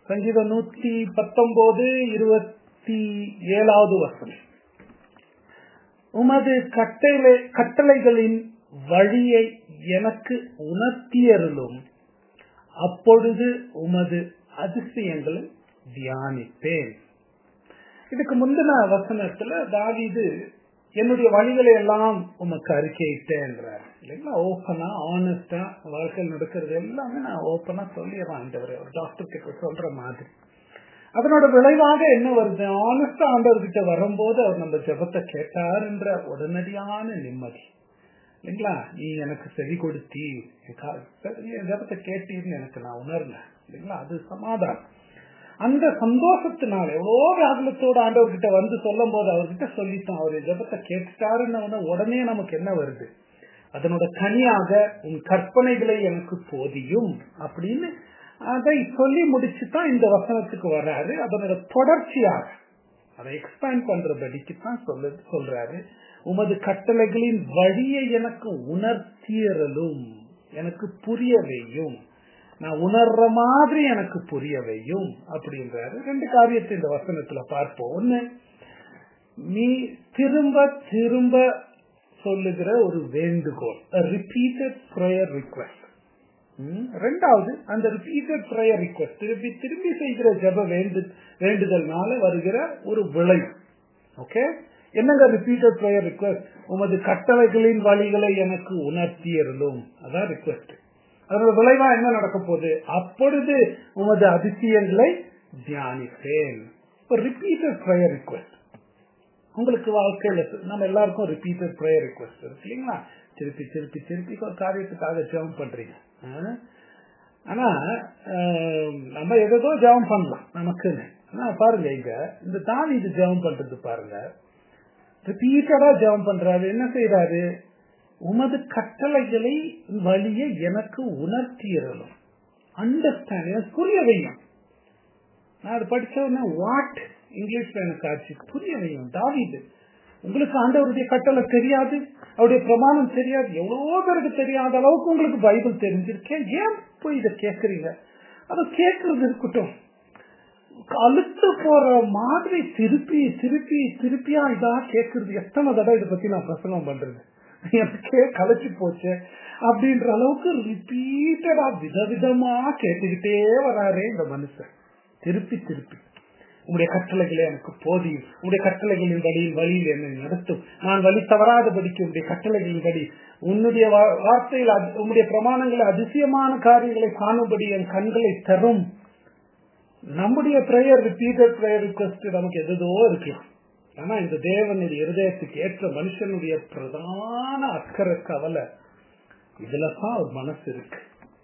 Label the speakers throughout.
Speaker 1: சங்கீதம் நூத்தி பத்தொன்பது இருபத்தி ஏழாவது வசனம் உமது கட்டளை கட்டளைகளின் வழியை எனக்கு உணர்த்தியருளும் அப்பொழுது உமது அதிசயங்களை தியானிப்பேன் இதுக்கு முந்தின வசனத்துல தாவீது என்னுடைய வழிகளை எல்லாம் உமக்கு அறிக்கையிட்டேன்றார் இல்லைங்களா ஓப்பனா ஆனஸ்டா வாழ்க்கையில் நடக்கிறது எல்லாமே நான் ஓப்பனா சொல்லிடுறேன் ஆண்டவர் ஒரு டாக்டர் கிட்ட சொல்ற மாதிரி அதனோட விளைவாக என்ன வருது ஆனஸ்டா ஆண்டவர் கிட்ட வரும்போது அவர் நம்ம ஜெபத்தை கேட்டார் என்ற உடனடியான நிம்மதி இல்லைங்களா நீ எனக்கு செவி கொடுத்தி என் ஜெபத்தை கேட்டீர்னு எனக்கு நான் உணர்ந்தேன் இல்லைங்களா அது சமாதானம் அந்த சந்தோஷத்தினால எவ்வளோ வியாகுலத்தோட ஆண்டவர்கிட்ட வந்து சொல்லும் போது அவர்கிட்ட சொல்லிட்டோம் அவர் ஜபத்தை கேட்டுட்டாருன்னு உடனே நமக்கு என்ன வருது அதனோட கனியாக உன் கற்பனைகளை எனக்கு போதியும் அப்படின்னு அதை சொல்லி முடிச்சுதான் இந்த வசனத்துக்கு வர்றாரு அதனோட தொடர்ச்சியாக அதை எக்ஸ்பேண்ட் பண்றபடிக்கு தான் சொல்ல சொல்றாரு உமது கட்டளைகளின் வழியை எனக்கு உணர்த்தியறலும் எனக்கு புரிய வையும் நான் உணர்ற மாதிரி எனக்கு புரிய வையும் அப்படின்றாரு ரெண்டு காரியத்தை இந்த வசனத்துல பார்ப்போம் ஒண்ணு நீ திரும்ப திரும்ப சொல்லுகிற ஒரு வேண்டுகோள் ரிப்பீட்டட் ப்ரேயர் ரிக்வெஸ்ட் ரெண்டாவது அந்த ரிப்பீட்டட் ப்ரேயர் ரிக்வெஸ்ட் திருப்பி திரும்பி செய்கிற ஜப வேண்டு வேண்டுதல்னால வருகிற ஒரு விளைவு ஓகே என்னங்க ரிப்பீட்டட் ப்ரேயர் ரிக்வெஸ்ட் உமது கட்டளைகளின் வழிகளை எனக்கு உணர்த்தியிருந்தோம் அதான் ரிக்வெஸ்ட் அதோட விளைவா என்ன நடக்க போகுது அப்பொழுது உமது அதிசயங்களை தியானிப்பேன் ரிப்பீட்டட் ப்ரேயர் ரிக்வெஸ்ட் உங்களுக்கு வாழ்க்கையில நம்ம எல்லாருக்கும் ரிப்பீட்டட் ப்ரேயர் ரிக்வெஸ்ட் இருக்கு இல்லைங்களா திருப்பி திருப்பி திருப்பி ஒரு காரியத்துக்காக ஜெபம் பண்றீங்க ஆனா நம்ம எதோ ஜெபம் பண்ணலாம் நமக்குன்னு ஆனா பாருங்க இங்க இந்த தாவி இது ஜெபம் பண்றது பாருங்க ரிப்பீட்டடா ஜெபம் பண்றாரு என்ன செய்யறாரு உமது கட்டளைகளை வழியை எனக்கு உணர்த்தியறலும் அண்டர்ஸ்டாண்ட் புரிய வையும் நான் அது படிச்ச உடனே வாட் இங்கிலீஷ்ல எனக்கு ஆச்சு புரிய வையும் தாவிது உங்களுக்கு ஆண்டவருடைய கட்டளை தெரியாது அவருடைய பிரமாணம் தெரியாது எவ்வளவோ பேருக்கு தெரியாத அளவுக்கு உங்களுக்கு பைபிள் தெரிஞ்சிருக்கேன் ஏன் போய் இதை கேட்கறீங்க அதை கேட்கறது இருக்கட்டும் அழுத்து போற மாதிரி திருப்பி திருப்பி திருப்பியா இதா கேட்கறது எத்தனை தடவை இதை பத்தி நான் பிரசங்கம் பண்றது எனக்கே கலைச்சு போச்சு அப்படின்ற அளவுக்கு ரிப்பீட்டடா விதவிதமா கேட்டுக்கிட்டே வராரே இந்த மனுஷன் திருப்பி திருப்பி உங்களுடைய கட்டளைகளை எனக்கு போதியும் உங்களுடைய கட்டளைகளின் வழியில் வழியில் என்னை நடத்தும் நான் வழி தவறாதபடிக்கு உங்களுடைய கட்டளைகளின் படி உன்னுடைய வார்த்தையில் உங்களுடைய பிரமாணங்களை அதிசயமான காரியங்களை காணும்படி என் கண்களை தரும் நம்முடைய பிரேயர் ரிப்பீட்டட் பிரேயர் ரிக்வஸ்ட் நமக்கு எதோ இருக்கலாம் ஆனா இந்த தேவனுடைய இருதயத்துக்கு ஏற்ற மனுஷனுடைய பிரதான அக்கறை கவலை இதுலதான் ஒரு மனசு இருக்கு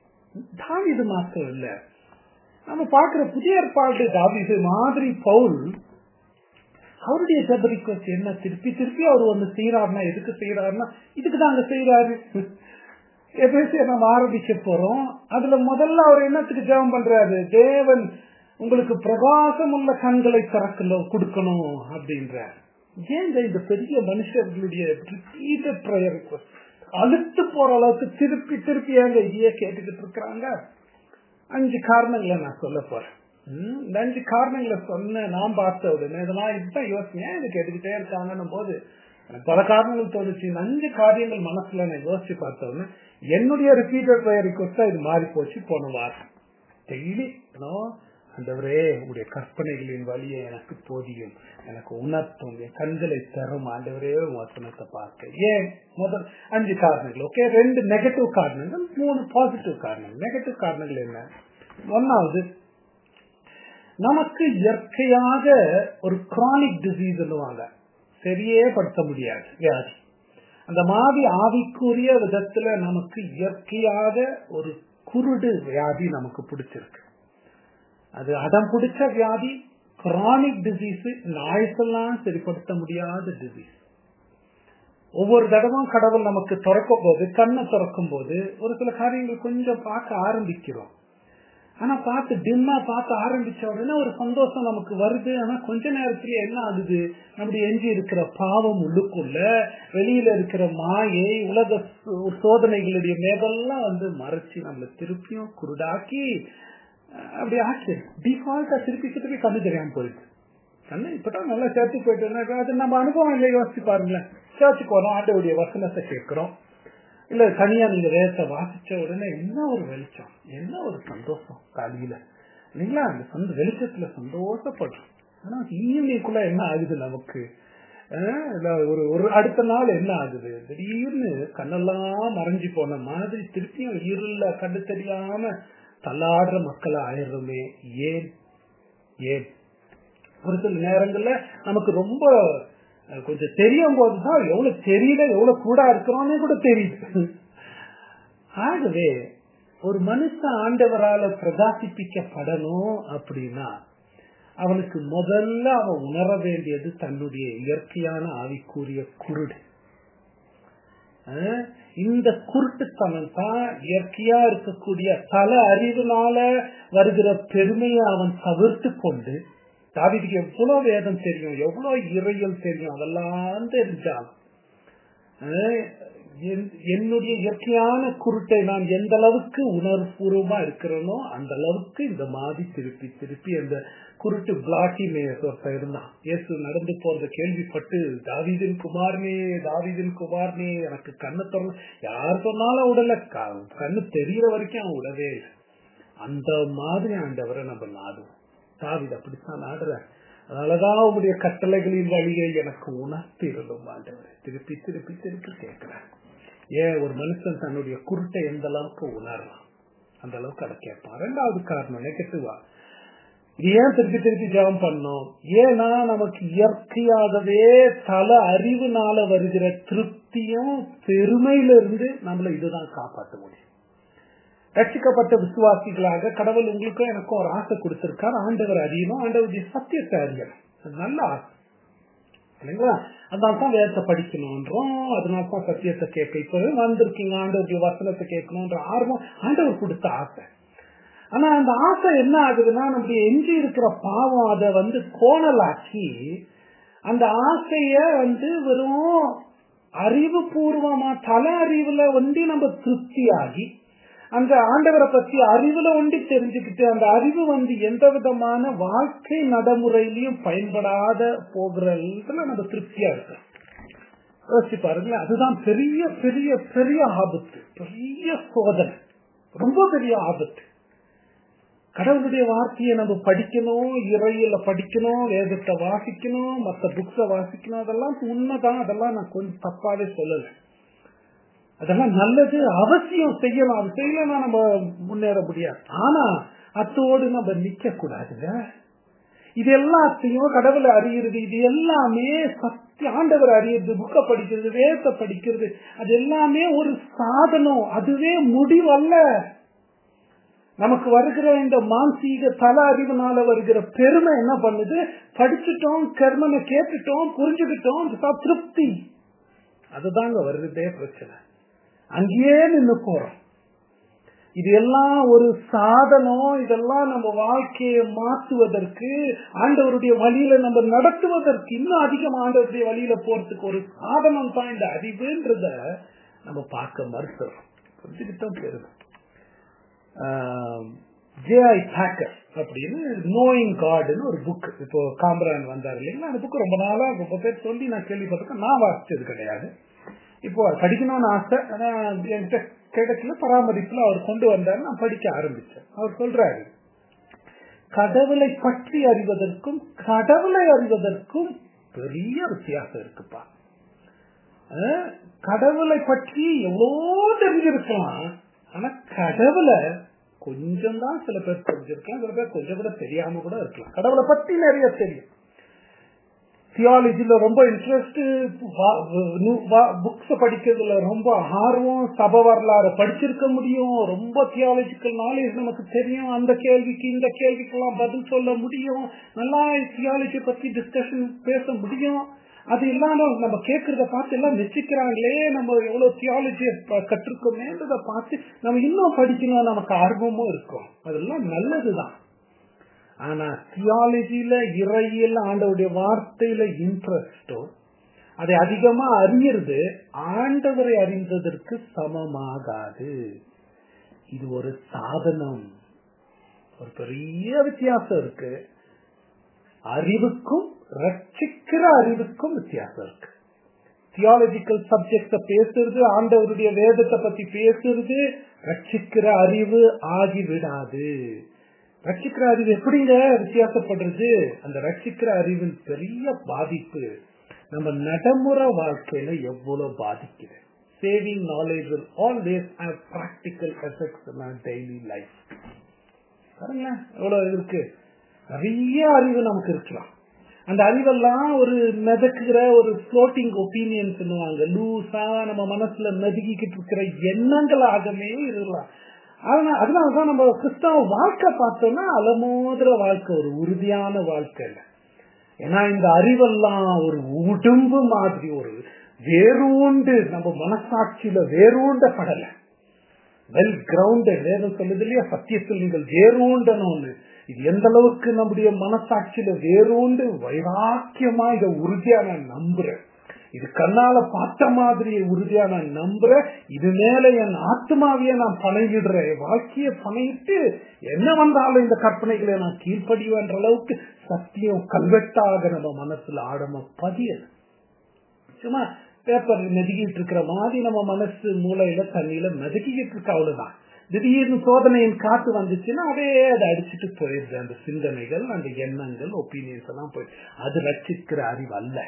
Speaker 1: தாவிது மாத்திரம் இல்ல நம்ம பாக்குற புதிய ஏற்பாடு தாவிது மாதிரி பவுல் அவருடைய ஜப ரிக்வஸ்ட் என்ன திருப்பி திருப்பி அவர் ஒண்ணு செய்யறாருன்னா எதுக்கு செய்யறாருன்னா இதுக்கு தாங்க செய்யறாரு எப்படியே நம்ம ஆரம்பிக்க போறோம் அதுல முதல்ல அவர் என்னத்துக்கு ஜெபம் பண்றாரு தேவன் உங்களுக்கு பிரகாசம் உள்ள கண்களை திறக்கணும் கொடுக்கணும் அப்படின்ற ஏன் இந்த பெரிய மனுஷர்களுடைய ரிப்பீட்டட் ப்ரேயர் ரிக்வஸ்ட் அழுத்து போற அளவுக்கு திருப்பி திருப்பி ஏங்க இதையே கேட்டுக்கிட்டு இருக்கிறாங்க அஞ்சு காரணங்களை நான் சொல்ல போறேன் இந்த அஞ்சு காரணங்களை சொன்ன நான் பார்த்த உடனே இதெல்லாம் இதுதான் யோசனை ஏன் இதை கேட்டுக்கிட்டே இருக்காங்கன்னும் போது பல காரணங்கள் தோணுச்சு இந்த அஞ்சு காரியங்கள் மனசுல நான் யோசிச்சு பார்த்த உடனே என்னுடைய ரிப்பீட்டட் ப்ரேயர் ரிக்வஸ்டா இது மாறி போச்சு போன வாரம் டெய்லி ஆண்டவரே உடைய கற்பனைகளின் வழியை எனக்கு போதியும் எனக்கு உணர்த்தும் என் கண்களை தரும் ஆண்டவரே வசனத்தை பார்க்க ஏன் முதல் அஞ்சு காரணங்கள் ஓகே ரெண்டு நெகட்டிவ் காரணங்கள் மூணு பாசிட்டிவ் காரணங்கள் நெகட்டிவ் காரணங்கள் என்ன ஒன்னாவது நமக்கு இயற்கையாக ஒரு கிரானிக் டிசீஸ் சொல்லுவாங்க சரியே படுத்த முடியாது வியாதி அந்த மாதிரி ஆவிக்குரிய விதத்துல நமக்கு இயற்கையாக ஒரு குருடு வியாதி நமக்கு பிடிச்சிருக்கு அது அடம் பிடிச்ச வியாதி கிரானிக் டிசீஸ் இந்த ஆயுசெல்லாம் சரிப்படுத்த முடியாத டிசீஸ் ஒவ்வொரு தடவும் கடவுள் நமக்கு திறக்கும் போது கண்ணை திறக்கும் போது ஒரு சில காரியங்கள் கொஞ்சம் பார்க்க ஆரம்பிக்கிறோம் ஆனா பார்த்து டிம்மா பார்த்து ஆரம்பிச்ச உடனே ஒரு சந்தோஷம் நமக்கு வருது ஆனா கொஞ்ச நேரத்துல என்ன ஆகுது நம்முடைய எஞ்சி இருக்கிற பாவம் உள்ளுக்குள்ள வெளியில இருக்கிற மாயை உலக சோதனைகளுடைய மேகெல்லாம் வந்து மறைச்சு நம்மளை திருப்பியும் குருடாக்கி அஹ் அப்படி ஆச்சு டிஃபால்ட்டா திருப்பி திருப்பி கண்ணு தெரியாம போயிடுது கண்ணு இப்பதான் நல்லா சேர்த்து போயிட்டு அது நம்ம அனுபவம் இல்லை யோசிச்சு பாருங்களேன் சேர்த்துக்கு வரோம் ஆண்டவுடைய வசனத்தை கேட்கிறோம் இல்ல தனியா நீங்க வேதத்தை வாசிச்ச உடனே என்ன ஒரு வெளிச்சம் என்ன ஒரு சந்தோஷம் காலையில இல்லைங்களா அந்த சொந்த வெளிச்சத்துல சந்தோஷப்படுறோம் ஆனா ஈவினிங்குள்ள என்ன ஆகுது நமக்கு அஹ் இல்ல ஒரு ஒரு அடுத்த நாள் என்ன ஆகுது திடீர்னு கண்ணெல்லாம் மறைஞ்சு போன மாதிரி திருப்பியும் இருள கண்டு தெரியாம தள்ளாடுற மக்களா ஆயிடுறோமே ஏன் ஏன் ஒரு சில நேரங்கள்ல நமக்கு ரொம்ப அஹ், கொஞ்சம் தெரியும் போதுதான் எவ்வளவு தெரியல எவ்வளவு கூட இருக்கிறோம்னே கூட தெரியுது ஆகவே ஒரு மனுஷன் ஆண்டவரால பிரகாசிப்பிக்கப்படணும் அப்படின்னா அவனுக்கு முதல்ல அவன் உணர வேண்டியது தன்னுடைய இயற்கையான ஆவிக்குரிய குருடு அஹ், இந்த குருட்டுத்தனம் தான் இயற்கையா இருக்கக்கூடிய பல அறிவினால வருகிற பெருமையை அவன் தவிர்த்து கொண்டு தாவிதுக்கு எவ்வளவு வேதம் தெரியும் எவ்வளவு இறையல் தெரியும் அதெல்லாம் தெரிஞ்சான் அஹ், என்- என்னுடைய இயற்கையான குருட்டை நான் எந்த அளவுக்கு உணர்வுபூர்வமா இருக்கிறேனோ அந்த அளவுக்கு இந்த மாதிரி திருப்பி திருப்பி அந்த குருட்டு பிளாட்டி ஒருத்தன் இருந்தான் இயேசு நடந்து போறத கேள்விப்பட்டு தாவீதின் குமாரனே தாவீதின் குமாரனே எனக்கு கண்ணு திறந்து யார் சொன்னாலும் விடல க- கண்ணு தெரியற வரைக்கும் அவன் விடவே இல்லை அந்த மாதிரி ஆண்டவரை நம்ம நாடுவோம் தாவித அப்படித்தான் நாடுற அதனாலதான் உங்களுடைய கட்டளைகளின் வழியை எனக்கு உணர்த்திரலும் ஆண்டவர் திருப்பி திருப்பி திருப்பி கேட்கிறேன் ஏன் ஒரு மனுஷன் தன்னுடைய குருட்டை எந்த அளவுக்கு உணர்றான் அந்த அளவுக்கு அதை கேட்பான் ரெண்டாவது காரணம் நெகட்டிவா இது ஏன் திருப்பி திருப்பி ஜெபம் பண்ணோம் ஏன்னா நமக்கு இயற்கையாகவே தல அறிவுனால வருகிற திருப்தியும் பெருமையில இருந்து நம்மள இதுதான் காப்பாற்ற முடியும் ரட்சிக்கப்பட்ட விசுவாசிகளாக கடவுள் உங்களுக்கும் எனக்கும் ஒரு ஆசை கொடுத்திருக்கார் ஆண்டவர் அறியணும் ஆண்டவருடைய சத்தியத்தை அறியணும் அது நல்ல ஆசை இல்லைங்களா அதனால தான் வேதத்தை படிக்கணும்ன்றோம் அதனால தான் சத்தியத்தை கேட்க இப்ப வந்திருக்கீங்க ஆண்டவருடைய வசனத்தை கேட்கணும்ன்ற ஆர்வம் ஆண்டவர் கொடுத்த ஆசை ஆனா அந்த ஆசை என்ன ஆகுதுன்னா நம்முடைய எஞ்சி இருக்கிற பாவம் அதை வந்து கோணலாக்கி அந்த ஆசைய வந்து வெறும் அறிவுபூர்வமா தல அறிவுல ஒண்டி நம்ம திருப்தியாகி அந்த ஆண்டவரை பத்தி அறிவுல ஒண்டி தெரிஞ்சுக்கிட்டு அந்த அறிவு வந்து எந்த விதமான வாழ்க்கை நடைமுறையிலையும் பயன்படாத போகிற இதுல நம்ம திருப்தியா இருக்கோம் யோசிச்சு பாருங்களேன் அதுதான் பெரிய பெரிய பெரிய ஆபத்து பெரிய சோதனை ரொம்ப பெரிய ஆபத்து கடவுளுடைய வார்த்தையை நம்ம படிக்கணும் இறையில படிக்கணும் வேதத்தை வாசிக்கணும் மற்ற புக்ஸ வாசிக்கணும் அதெல்லாம் உண்மைதான் அதெல்லாம் நான் கொஞ்சம் தப்பாவே சொல்லல அதெல்லாம் நல்லது அவசியம் செய்யலாம் அது செய்யலன்னா நம்ம முன்னேற முடியாது ஆனா அத்தோடு நம்ம நிக்க கூடாதுங்க இது எல்லாத்தையும் கடவுளை அறியிறது இது எல்லாமே சத்திய ஆண்டவர் அறியறது புக்க படிக்கிறது வேதத்தை படிக்கிறது அது எல்லாமே ஒரு சாதனம் அதுவே முடிவல்ல நமக்கு வருகிற இந்த மானசீக தல அறிவுனால வருகிற பெருமை என்ன பண்ணுது படிச்சுட்டோம் கர்மனை கேட்டுட்டோம் புரிஞ்சுக்கிட்டோம் இதுதான் திருப்தி அதுதாங்க வருகிறதே பிரச்சனை அங்கேயே நின்று போறோம் இது எல்லாம் ஒரு சாதனம் இதெல்லாம் நம்ம வாழ்க்கையை மாற்றுவதற்கு ஆண்டவருடைய வழியில நம்ம நடத்துவதற்கு இன்னும் அதிகம் ஆண்டவருடைய வழியில போறதுக்கு ஒரு சாதனம் தான் இந்த அறிவுன்றத நம்ம பார்க்க மறுத்துறோம் புரிஞ்சுக்கிட்டோம் பெருமை ஜேஐ பேக்கர் அப்படின்னு நோயிங் காடுன்னு ஒரு புக் இப்போ காம்ரான் வந்தார் இல்லைங்களா அந்த புக் ரொம்ப நாளா ரொம்ப பேர் சொல்லி நான் கேள்விப்பட்டிருக்கேன் நான் வாசிச்சது கிடையாது இப்போ படிக்கணும்னு ஆசை ஆனா என்கிட்ட கிடைக்கல பராமரிப்புல அவர் கொண்டு வந்தார் நான் படிக்க ஆரம்பிச்சேன் அவர் சொல்றாரு கடவுளை பற்றி அறிவதற்கும் கடவுளை அறிவதற்கும் பெரிய வித்தியாசம் இருக்குப்பா அஹ், கடவுளை பற்றி எவ்வளோ தெரிஞ்சிருக்கலாம் ஆனா கடவுளை கொஞ்சம் தான் சில பேர் தெரிஞ்சிருக்கலாம் சில பேர் கொஞ்சம் கூட தெரியாம கூட இருக்கலாம் கடவுளை பத்தி நிறைய தெரியும் தியாலஜில ரொம்ப இன்ட்ரெஸ்ட் புக்ஸ் படிக்கிறதுல ரொம்ப ஆர்வம் சப வரலாறு படிச்சிருக்க முடியும் ரொம்ப தியாலஜிக்கல் நாலேஜ் நமக்கு தெரியும் அந்த கேள்விக்கு இந்த கேள்விக்கெல்லாம் பதில் சொல்ல முடியும் நல்லா தியாலஜி பத்தி டிஸ்கஷன் பேச முடியும் அது இல்லாம நம்ம கேட்கறத பார்த்து எல்லாம் மெச்சிக்கிறாங்களே நம்ம எவ்வளவு தியாலஜியை கற்றுக்கோமேன்றத பார்த்து நம்ம இன்னும் படிக்கணும் நமக்கு ஆர்வமும் இருக்கும் அதெல்லாம் நல்லதுதான் ஆனா தியாலஜில இறையில ஆண்டவருடைய வார்த்தையில இன்ட்ரெஸ்டோ அதை அதிகமா அறியறது ஆண்டவரை அறிந்ததற்கு சமமாகாது இது ஒரு சாதனம் ஒரு பெரிய வித்தியாசம் இருக்கு அறிவுக்கும் ரட்சிக்கிற அறிவுக்கும் வித்தியாசம் இருக்கு தியாலஜிக்கல் சப்ஜெக்ட பேசுறது ஆண்டவருடைய வேதத்தை பத்தி பேசுறது ரட்சிக்கிற அறிவு ஆகிவிடாது ரட்சிக்கிற அறிவு எப்படிங்க வித்தியாசப்படுறது அந்த ரட்சிக்கிற அறிவின் பெரிய பாதிப்பு நம்ம நடைமுறை வாழ்க்கையில எவ்வளவு பாதிக்குது saving knowledge will always have practical effects in our daily life பாருங்களேன் எவ்வளவு இருக்கு நிறைய அறிவு நமக்கு இருக்கலாம் அந்த அறிவெல்லாம் ஒரு மிதக்குகிற ஒரு ஃப்ளோட்டிங் ஒப்பீனியன் சொல்லுவாங்க லூசா நம்ம மனசுல மெதுக்கிட்டு இருக்கிற எண்ணங்களாகவே இருக்கலாம் ஆனா அதனாலதான் நம்ம கிறிஸ்தவ வாழ்க்கை பார்த்தோம்னா அலமோதுற வாழ்க்கை ஒரு உறுதியான வாழ்க்கை இல்லை ஏன்னா இந்த அறிவெல்லாம் ஒரு உடும்பு மாதிரி ஒரு வேரூண்டு நம்ம மனசாட்சியில வேரூண்ட படல வெல் கிரவுண்டட் வேதம் சொல்லுது இல்லையா சத்தியத்தில் நீங்கள் வேரூண்டணும்னு இது எந்த அளவுக்கு நம்முடைய மனசாட்சியில வேரூண்டு வைராக்கியமா இதை உறுதியா நான் நம்புறேன் இது கண்ணால பார்த்த மாதிரி உறுதியா நான் நம்புறேன் இது மேல என் ஆத்மாவையே நான் பணையிடுறேன் வாழ்க்கைய பணையிட்டு என்ன வந்தாலும் இந்த கற்பனைகளை நான் கீழ்ப்படிவேன்ற அளவுக்கு சத்தியம் கல்வெட்டாக நம்ம மனசுல ஆடம பதியல சும்மா பேப்பர் மெதுக்கிட்டு இருக்கிற மாதிரி நம்ம மனசு மூளையில தண்ணியில மெதுக்கிட்டு இருக்க அவ்வளவுதான் திடீர்னு சோதனையின் காத்து வந்துச்சுன்னா அதே அதை அடிச்சுட்டு போயிடுது அந்த சிந்தனைகள் அந்த எண்ணங்கள் ஒப்பீனியன்ஸ் எல்லாம் போயிடுது அது ரட்சிக்கிற அறிவு அல்ல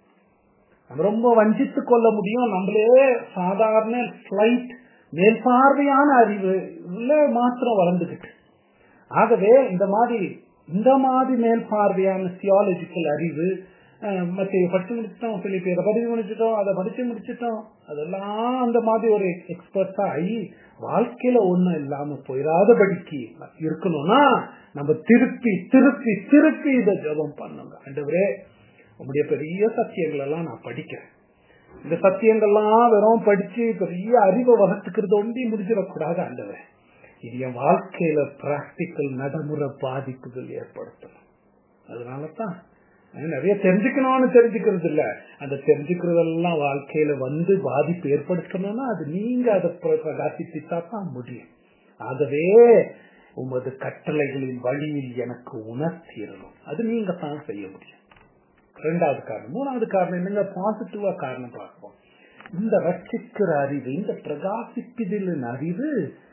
Speaker 1: நம்ம ரொம்ப வஞ்சித்து கொள்ள முடியும் நம்மளே சாதாரண பிளைட் மேல்பார்வையான அறிவு மாத்திரம் வளர்ந்துகிட்டு ஆகவே இந்த மாதிரி இந்த மாதிரி மேல்பார்வையான தியாலஜிக்கல் அறிவு மத்திய படிச்சு முடிச்சிட்டோம் பிலிப்பி அதை படிச்சு முடிச்சிட்டோம் அதை படிச்சு முடிச்சிட்டோம் அதெல்லாம் அந்த மாதிரி ஒரு எக்ஸ்பர்ட்டா ஆகி வாழ்க்கையில ஒண்ணும் இல்லாம போயிடாதபடிக்கு இருக்கணும்னா நம்ம திருப்பி திருப்பி திருப்பி இதை ஜபம் பண்ணுங்க ஆண்டவரே உங்களுடைய பெரிய சத்தியங்கள் எல்லாம் நான் படிக்கிறேன் இந்த சத்தியங்கள்லாம் வெறும் படிச்சு பெரிய அறிவை வளர்த்துக்கிறது ஒண்டி முடிஞ்சிடக்கூடாது ஆண்டவரே இது என் வாழ்க்கையில பிராக்டிக்கல் நடைமுறை பாதிப்புகள் ஏற்படுத்தணும் அதனாலதான் நிறைய தெரிஞ்சுக்கணும்னு தெரிஞ்சுக்கிறது இல்ல அந்த தெரிஞ்சுக்கிறதெல்லாம் வாழ்க்கையில வந்து பாதிப்பு ஏற்படுத்தணும்னா அது நீங்க அதை பிரகாசித்தா தான் முடியும் ஆகவே உமது கட்டளைகளின் வழியில் எனக்கு உணர்த்திடணும் அது நீங்க தான் செய்ய முடியும் ரெண்டாவது காரணம் மூணாவது காரணம் என்னங்க பாசிட்டிவா காரணம் பார்ப்போம் இந்த ரட்சிக்கிற அறிவு இந்த பிரகாசிப்பிதழின் அறிவு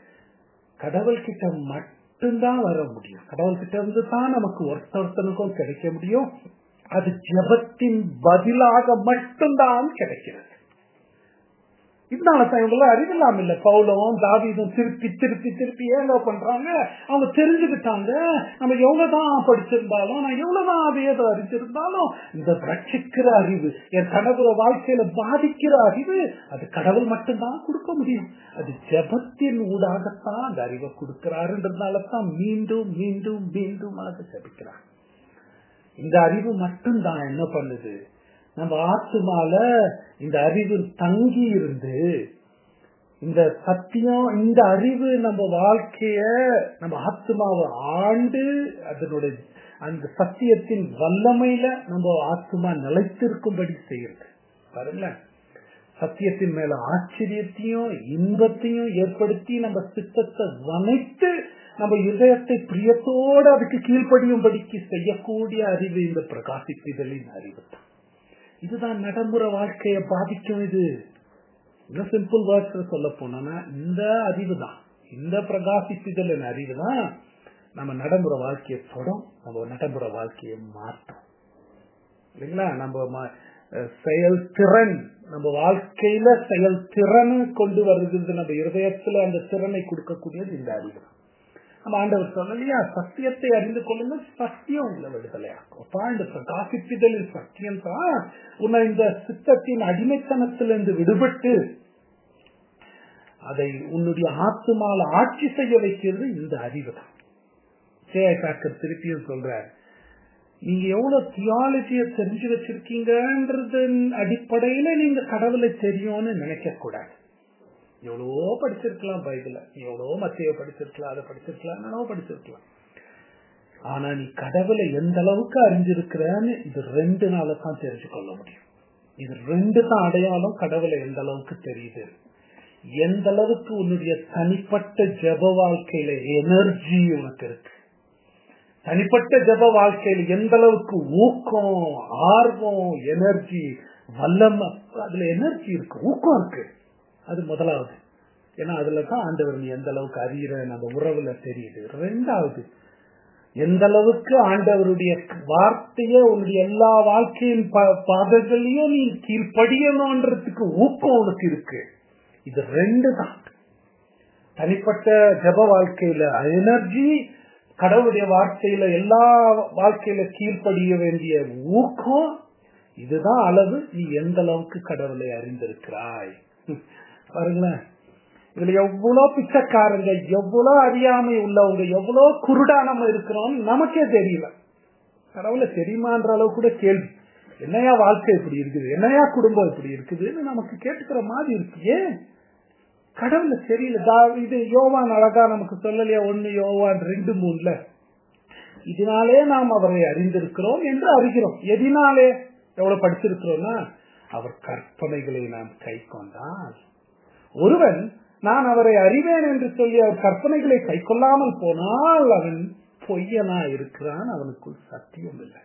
Speaker 1: கடவுள் கிட்ட மட்டும்தான் வர முடியும் கடவுள் கிட்ட இருந்து தான் நமக்கு ஒருத்த ஒருத்தனுக்கும் கிடைக்க முடியும் அது ஜபத்தின் பதிலாக மட்டும்தான் கிடைக்கிறது இதனாலதான் இவங்க அறிவில்லாம் இல்ல பவுலம் தாவிதும் திருப்பி திருப்பி திருப்பி ஏங்க பண்றாங்க அவங்க தெரிஞ்சுக்கிட்டாங்க நம்ம எவ்வளவுதான் படிச்சிருந்தாலும் நான் எவ்வளவுதான் வேதம் அறிஞ்சிருந்தாலும் இந்த ரட்சிக்கிற அறிவு என் கடவுள வாழ்க்கையில பாதிக்கிற அறிவு அது கடவுள் மட்டும்தான் கொடுக்க முடியும் அது ஜபத்தின் ஊடாகத்தான் அந்த அறிவை கொடுக்கிறாருன்றதுனால தான் மீண்டும் மீண்டும் மீண்டும் அதை ஜபிக்கிறார் இந்த அறிவு மட்டும்தான் என்ன பண்ணுது நம்ம ஆத்துமால இந்த அறிவு தங்கி இருந்து இந்த சத்தியம் இந்த அறிவு நம்ம வாழ்க்கைய நம்ம ஆத்மாவை ஆண்டு அதனுடைய அந்த சத்தியத்தின் வல்லமையில நம்ம ஆத்மா நிலைத்திருக்கும்படி செய்யறது பாருங்கள சத்தியத்தின் மேல ஆச்சரியத்தையும் இன்பத்தையும் ஏற்படுத்தி நம்ம சித்தத்தை வனைத்து நம்ம இதயத்தை பிரியத்தோடு அதுக்கு கீழ்ப்படியும்படிக்கு செய்யக்கூடிய அறிவு இந்த பிரகாசிப்பிதழின் அறிவு தான் இதுதான் நடைமுறை வாழ்க்கையை பாதிக்கும் இது இன்னும் சிம்பிள் வேர்ட்ஸ் சொல்ல போனோம்னா இந்த அறிவு தான் இந்த பிரகாசிப்புதலின் அறிவு தான் நம்ம நடைமுறை வாழ்க்கையை தொடும் நம்ம நடைமுறை வாழ்க்கையை மாற்றும் இல்லைங்களா நம்ம செயல் திறன் நம்ம வாழ்க்கையில செயல் திறன் கொண்டு வருகிறது நம்ம இருதயத்துல அந்த திறனை கொடுக்கக்கூடியது இந்த அறிவு நம்ம ஆண்டவர் சொல்லலையா சத்தியத்தை அறிந்து கொள்ளுங்க சத்தியம் உங்களை விடுதலையாக்கும் அப்பா இந்த பிரகாசிப்பிதழில் சத்தியம் தான் உன்னை இந்த சித்தத்தின் அடிமைத்தனத்திலிருந்து விடுபட்டு அதை உன்னுடைய ஆத்துமால ஆட்சி செய்ய வைக்கிறது இந்த அறிவு தான் சேக்காக்கர் திருப்பியும் சொல்ற நீங்க எவ்வளவு தியாலஜிய தெரிஞ்சு வச்சிருக்கீங்கன்றது அடிப்படையில நீங்க கடவுளை தெரியும்னு நினைக்க கூடாது எவ்வளவோ படிச்சிருக்கலாம் பைபிள எவ்வளவோ மத்திய படிச்சிருக்கலாம் அதை படிச்சிருக்கலாம் என்னவோ படிச்சிருக்கலாம் ஆனா நீ கடவுளை எந்த அளவுக்கு அறிஞ்சிருக்கிறன்னு இது ரெண்டு நாள தான் தெரிஞ்சு கொள்ள முடியும் இது ரெண்டு தான் அடையாளம் கடவுளை எந்த அளவுக்கு தெரியுது எந்த அளவுக்கு உன்னுடைய தனிப்பட்ட ஜப வாழ்க்கையில எனர்ஜி உனக்கு இருக்கு தனிப்பட்ட ஜப வாழ்க்கையில் எந்த அளவுக்கு ஊக்கம் ஆர்வம் எனர்ஜி வல்லம அதுல எனர்ஜி இருக்கு ஊக்கம் இருக்கு அது முதலாவது ஏன்னா அதுல தான் ஆண்டவர் நீ எந்த அளவுக்கு அறிகிற அந்த உறவுல தெரியுது ரெண்டாவது எந்த அளவுக்கு ஆண்டவருடைய வார்த்தைய உன்னுடைய எல்லா வாழ்க்கையின் பாதங்களையும் நீ கீழ்ப்படியணும்ன்றதுக்கு ஊக்கம் உனக்கு இருக்கு இது ரெண்டு தான் தனிப்பட்ட ஜப வாழ்க்கையில எனர்ஜி கடவுளுடைய வார்த்தையில எல்லா வாழ்க்கையில கீழ்ப்படிய வேண்டிய ஊக்கம் இதுதான் அளவு நீ எந்த அளவுக்கு கடவுளை அறிந்திருக்கிறாய் பாருங்களேன் இதுல எவ்வளவு பிச்சைக்காரங்க எவ்வளவு அறியாமை உள்ளவங்க எவ்வளவு குருடா நம்ம இருக்கிறோம் நமக்கே தெரியல கடவுளை தெரியுமான்ற அளவு கூட கேள்வி என்னையா வாழ்க்கை இப்படி இருக்குது என்னையா குடும்பம் இப்படி இருக்குதுன்னு நமக்கு கேட்டுக்கிற மாதிரி இருக்கு ஏன் கடவுள தெரியல இது யோவான் அழகா நமக்கு சொல்லலையா ஒண்ணு யோவான் ரெண்டு மூணுல இதனாலே நாம் அவரை அறிந்திருக்கிறோம் என்று அறிகிறோம் எதினாலே எவ்வளவு படிச்சிருக்கிறோம்னா அவர் கற்பனைகளை நாம் கை கொண்டால் ஒருவன் நான் அவரை அறிவேன் என்று சொல்லி அவர் கற்பனைகளை கை கொள்ளாமல் போனால் அவன் பொய்யனா இருக்கிறான் அவனுக்குள் சத்தியம் இல்லை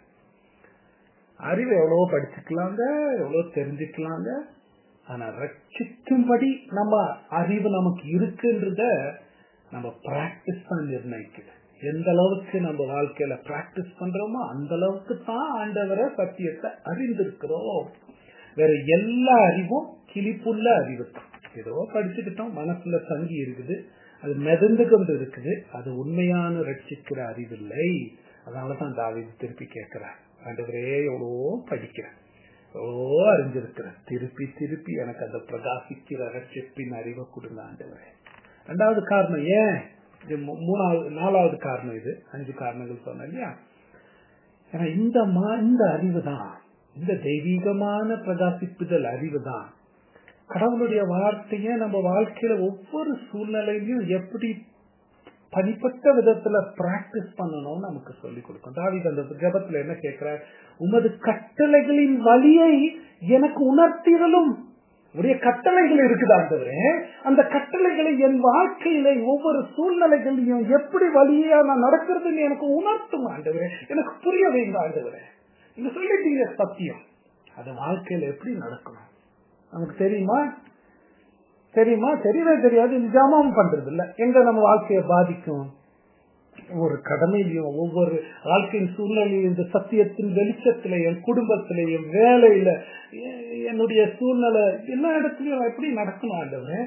Speaker 1: அறிவு எவ்வளவோ படிச்சுக்கலாங்க எவ்வளவு தெரிஞ்சுக்கலாங்க ஆனா ரட்சிக்கும்படி நம்ம அறிவு நமக்கு இருக்குன்றத நம்ம பிராக்டிஸ் தான் நிர்ணயிக்குது எந்த அளவுக்கு நம்ம வாழ்க்கையில பிராக்டிஸ் பண்றோமோ அந்த அளவுக்கு தான் ஆண்டவரை சத்தியத்தை அறிந்திருக்கிறோம் வேற எல்லா அறிவும் கிளிப்புள்ள அறிவு தான் ஏதோ படிச்சுக்கிட்டோம் மனசுல தங்கி இருக்குது அது மிதந்து கொண்டு இருக்குது அது உண்மையான ரட்சிக்கிற அறிவில்லை அதனாலதான் தாவிது திருப்பி கேட்கிறார் ஆண்டவரே எவ்வளவோ படிக்கிறேன் எவ்வளவோ அறிஞ்சிருக்கிறேன் திருப்பி திருப்பி எனக்கு அந்த பிரகாசிக்கிற ரட்சிப்பின் அறிவை கொடுங்க ஆண்டவரே ரெண்டாவது காரணம் ஏன் இது மூணாவது நாலாவது காரணம் இது அஞ்சு காரணங்கள் சொன்ன இல்லையா ஏன்னா இந்த மா இந்த அறிவு தான் இந்த தெய்வீகமான பிரகாசிப்புதல் அறிவு தான் கடவுளுடைய வார்த்தைய நம்ம வாழ்க்கையில ஒவ்வொரு சூழ்நிலையிலும் எப்படி தனிப்பட்ட விதத்துல பிராக்டிஸ் பண்ணணும் நமக்கு சொல்லிக் கொடுக்கும் தாவித அந்த ஜபத்துல என்ன கேட்கிறார் உமது கட்டளைகளின் வழியை எனக்கு உணர்த்திடலும் உடைய கட்டளைகள் இருக்குது ஆண்டவரே அந்த கட்டளைகளை என் வாழ்க்கையில ஒவ்வொரு சூழ்நிலைகளையும் எப்படி வழியா நான் நடக்கிறதுன்னு எனக்கு உணர்த்தும் ஆண்டவரே எனக்கு புரிய வைங்க ஆண்டவரே நீங்க சொல்லிட்டீங்க சத்தியம் அது வாழ்க்கையில எப்படி நடக்கணும் நமக்கு தெரியுமா தெரியுமா தெரியவே தெரியாது இது ஜாமாம் பண்றது இல்ல எங்க நம்ம வாழ்க்கையை பாதிக்கும் ஒவ்வொரு கடமையிலையும் ஒவ்வொரு வாழ்க்கையின் சூழ்நிலையும் இந்த சத்தியத்தின் வெளிச்சத்துல என் குடும்பத்துல என் வேலையில என்னுடைய சூழ்நிலை எல்லா இடத்துலயும் எப்படி நடக்கணும் ஆண்டவரே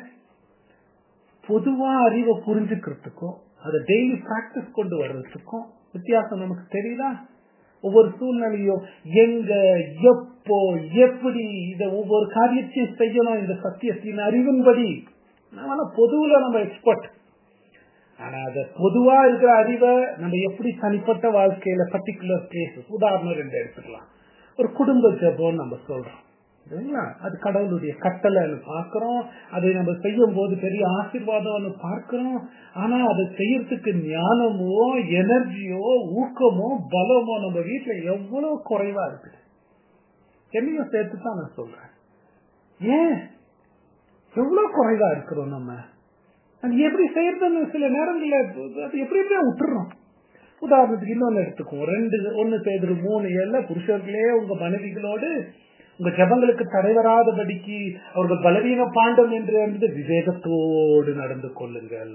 Speaker 1: பொதுவா அறிவை புரிஞ்சுக்கிறதுக்கும் அதை டெய்லி பிராக்டிஸ் கொண்டு வர்றதுக்கும் வித்தியாசம் நமக்கு தெரியுதா ஒவ்வொரு சூழ்நிலையும் எங்க எப்போ எப்படி இத ஒவ்வொரு காரியத்தையும் செய்யணும் இந்த சத்தியத்தின் அறிவின்படி நம்ம பொதுவுல நம்ம எக்ஸ்பர்ட் ஆனா அத பொதுவா இருக்கிற அறிவை நம்ம எப்படி தனிப்பட்ட வாழ்க்கையில பர்டிகுலர் பிளேசஸ் உதாரணம் ரெண்டு எடுத்துக்கலாம் ஒரு குடும்ப ஜபம் நம்ம சொல்றோம் இல்லைங்களா அது கடவுளுடைய கட்டளைன்னு பாக்குறோம் அதை நம்ம செய்யும் போது பெரிய ஆசீர்வாதம்னு பார்க்கிறோம் ஆனா அதை செய்யறதுக்கு ஞானமோ எனர்ஜியோ ஊக்கமோ பலமோ நம்ம வீட்டுல எவ்வளவு குறைவா இருக்குது என்னையும் சேர்த்து தான் நான் சொல்றேன் ஏன் எவ்வளவு குறைவா இருக்கிறோம் நம்ம அது எப்படி செய்யறதுன்னு சில நேரங்கள்ல அது எப்படி எப்படியா விட்டுறோம் உதாரணத்துக்கு இன்னொன்னு எடுத்துக்குவோம் ரெண்டு ஒன்னு செய்து மூணு ஏழு புருஷர்களே உங்க மனைவிகளோடு உங்க ஜபங்களுக்கு தடைவராதபடிக்கு அவர்கள் பலவீன பாண்டம் என்று என்பது விவேகத்தோடு நடந்து கொள்ளுங்கள்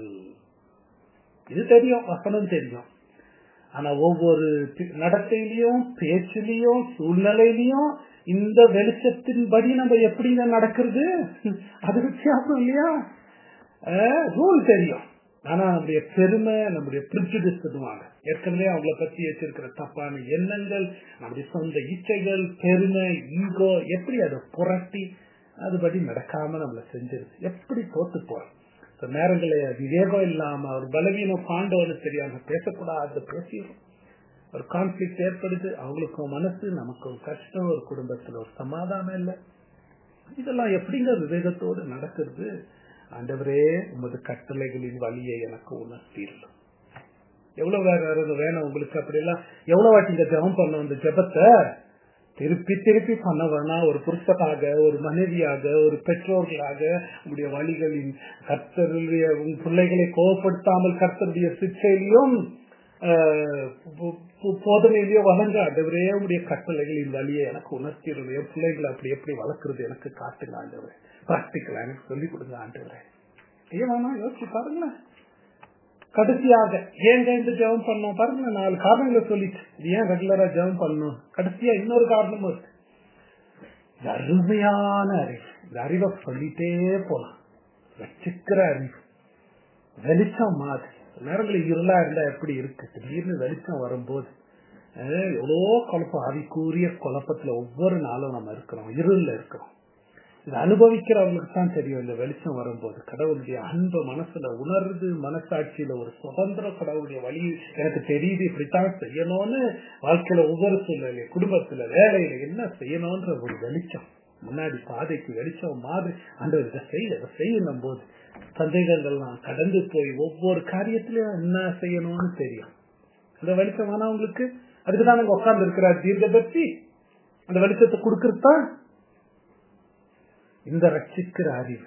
Speaker 1: இது தெரியும் வசனம் தெரியும் ஆனா ஒவ்வொரு நடத்தையிலையும் பேச்சிலையும் சூழ்நிலையிலையும் இந்த வெளிச்சத்தின்படி நம்ம எப்படி நடக்கிறது அது வித்தியாசம் இல்லையா ரூல் தெரியும் ஆனா நம்முடைய பெருமை நம்முடைய பிரிச்சுடிஸ் சொல்லுவாங்க ஏற்கனவே அவங்கள பத்தி வச்சிருக்கிற தப்பான எண்ணங்கள் நம்முடைய சொந்த இச்சைகள் பெருமை ஈகோ எப்படி அதை புரட்டி அதுபடி நடக்காம நம்மள செஞ்சிருது எப்படி தோத்து போறோம் நேரங்களே விவேகம் இல்லாம ஒரு பலவீனம் பாண்டவனு தெரியாம பேசக்கூடாது பேசிடும் ஒரு கான்ஃபிளிக் ஏற்படுது அவங்களுக்கும் மனசு நமக்கும் கஷ்டம் ஒரு குடும்பத்துல ஒரு சமாதானம் இல்லை இதெல்லாம் எப்படிங்க விவேகத்தோடு நடக்கிறது ஆண்டவரே உமது கட்டளைகளின் வழியை எனக்கு உணர்த்தீர்கள் எவ்வளவு வேற வேணும் உங்களுக்கு அப்படி எல்லாம் எவ்வளவு வாட்டி இந்த ஜபம் பண்ண இந்த ஜபத்தை திருப்பி திருப்பி பண்ண வேணாம் ஒரு புருஷனாக ஒரு மனைவியாக ஒரு பெற்றோர்களாக உங்களுடைய வழிகளின் கர்த்தருடைய பிள்ளைகளை கோவப்படுத்தாமல் கர்த்தருடைய சிச்சையிலையும் சோதனையிலேயோ வளங்க ஆண்டவரே உடைய கட்டளைகளின் வழியை எனக்கு உணர்த்திடுது என் பிள்ளைகளை அப்படி எப்படி வளர்க்கறது எனக்கு காட்டுங்க ஆண்டவரே பிராக்டிக்கலா எனக்கு சொல்லிக் கொடுங்க ஆண்டவரே ஏன் வேணாம் யோசிச்சு பாருங்களேன் கடைசியாக ஏங்க இந்த ஜெபம் பண்ணோம் பாருங்க நாலு காரணங்களை சொல்லிட்டு இது ஏன் ரெகுலரா ஜெபம் பண்ணணும் கடைசியா இன்னொரு காரணமும் இருக்கு இது அருமையான அறிவு இந்த அறிவை சொல்லிட்டே போலாம் வச்சுக்கிற அறிவு வெளிச்சம் மாதிரி நேரங்களில் இருளா இருந்தா எப்படி இருக்கு திடீர்னு வெளிச்சம் வரும்போது அஹ் எவ்வளோ குழப்பம் ஆவிக்கூறிய குழப்பத்துல ஒவ்வொரு நாளும் நம்ம இருக்கிறோம் இருள்ல இருக்கிறோம் இது அனுபவிக்கிறவங்களுக்கு தான் தெரியும் இந்த வெளிச்சம் வரும்போது கடவுளுடைய அன்பை மனசுல உணர்ந்து மனசாட்சியில ஒரு சுதந்திர கடவுளுடைய வழி எனக்கு தெரியுது இப்படித்தான் செய்யணும்னு வாழ்க்கையில ஒவ்வொரு சூழ்நிலை குடும்பத்துல வேலையில என்ன செய்யணும்ன்ற ஒரு வெளிச்சம் முன்னாடி பாதைக்கு வெளிச்சம் மாதிரி அந்த இதை செய்ய இதை செய்யணும் போது சந்தேகங்கள்லாம் கடந்து போய் ஒவ்வொரு காரியத்திலயும் என்ன செய்யணும்னு தெரியும் அந்த வெளிச்சம் ஆனவங்களுக்கு அதுக்கு தான் நாங்க உட்கார்ந்து இருக்கிறார் தீர்க்கதர்சி அந்த வெளிச்சத்தை கொடுக்கறதுதான் இந்த ரட்சிக்கிற அறிவு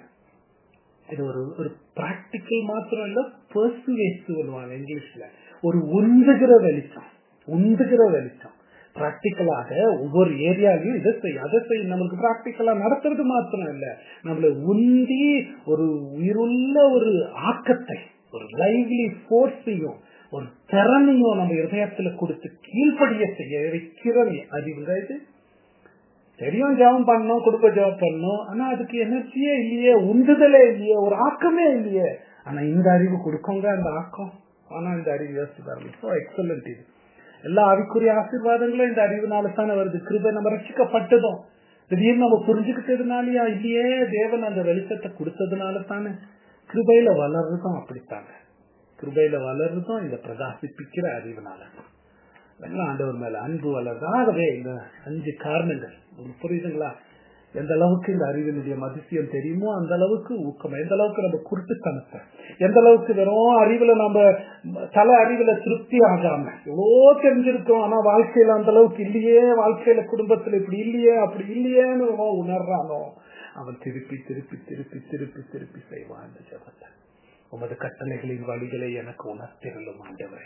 Speaker 1: இது ஒரு ஒரு பிராக்டிக்கல் மாத்திரம் இல்ல பர்சுவேஸ் சொல்லுவாங்க இங்கிலீஷ்ல ஒரு உந்துகிற வெளிச்சம் உந்துகிற வெளிச்சம் பிராக்டிக்கலாக ஒவ்வொரு ஏரியாலையும் இதை செய்யும் அதை செய்யும் நம்மளுக்கு பிராக்டிக்கலா நடத்துறது மாத்திரம் இல்ல நம்மள உந்தி ஒரு உயிருள்ள ஒரு ஆக்கத்தை ஒரு லைவ்லி ஃபோர்ஸையும் ஒரு திறமையும் நம்ம இதயத்துல கொடுத்து கீழ்ப்படிய செய்ய வைக்கிற அறிவுங்க இது தெரியும் ஜெபம் பண்ணணும் குடும்ப ஜெபம் பண்ணணும் ஆனா அதுக்கு எனர்ஜியே இல்லையே உந்துதலே இல்லையே ஒரு ஆக்கமே இல்லையே ஆனா இந்த அறிவு கொடுக்கோங்க அந்த ஆக்கம் ஆனா இந்த அறிவு யோசிச்சு பாருங்க ஸோ எக்ஸலண்ட் இது எல்லா அறிக்குரிய ஆசீர்வாதங்களும் இந்த அறிவுனால தானே வருது கிருபை நம்ம ரட்சிக்கப்பட்டதும் திடீர்னு நம்ம புரிஞ்சுக்கிட்டதுனாலயா இல்லையே தேவன் அந்த வெளிச்சத்தை கொடுத்ததுனால தானே கிருபையில வளர்றதும் அப்படித்தாங்க கிருபையில வளர்றதும் இந்த பிரகாசிப்பிக்கிற அறிவுனால எல்லாம் ஆண்டவர் மேல அன்பு வளர்றதாகவே இந்த அஞ்சு காரணங்கள் உங்களுக்கு புரியுதுங்களா எந்த அளவுக்கு இந்த அறிவினுடைய மதிசியம் தெரியுமோ அந்த அளவுக்கு ஊக்கம் எந்த அளவுக்கு நம்ம குருட்டுத்தனத்தை எந்த அளவுக்கு வெறும் அறிவுல நம்ம தல அறிவுல திருப்தி ஆகாம எவ்வளோ தெரிஞ்சிருக்கோம் ஆனா வாழ்க்கையில அந்த அளவுக்கு இல்லையே வாழ்க்கையில குடும்பத்துல இப்படி இல்லையே அப்படி இல்லையேன்னு உணர்றானோ அவன் திருப்பி திருப்பி திருப்பி திருப்பி திருப்பி செய்வான் இந்த ஜபத்தை உமது கட்டளைகளின் வழிகளை எனக்கு உணர்த்திரலும் ஆண்டவரே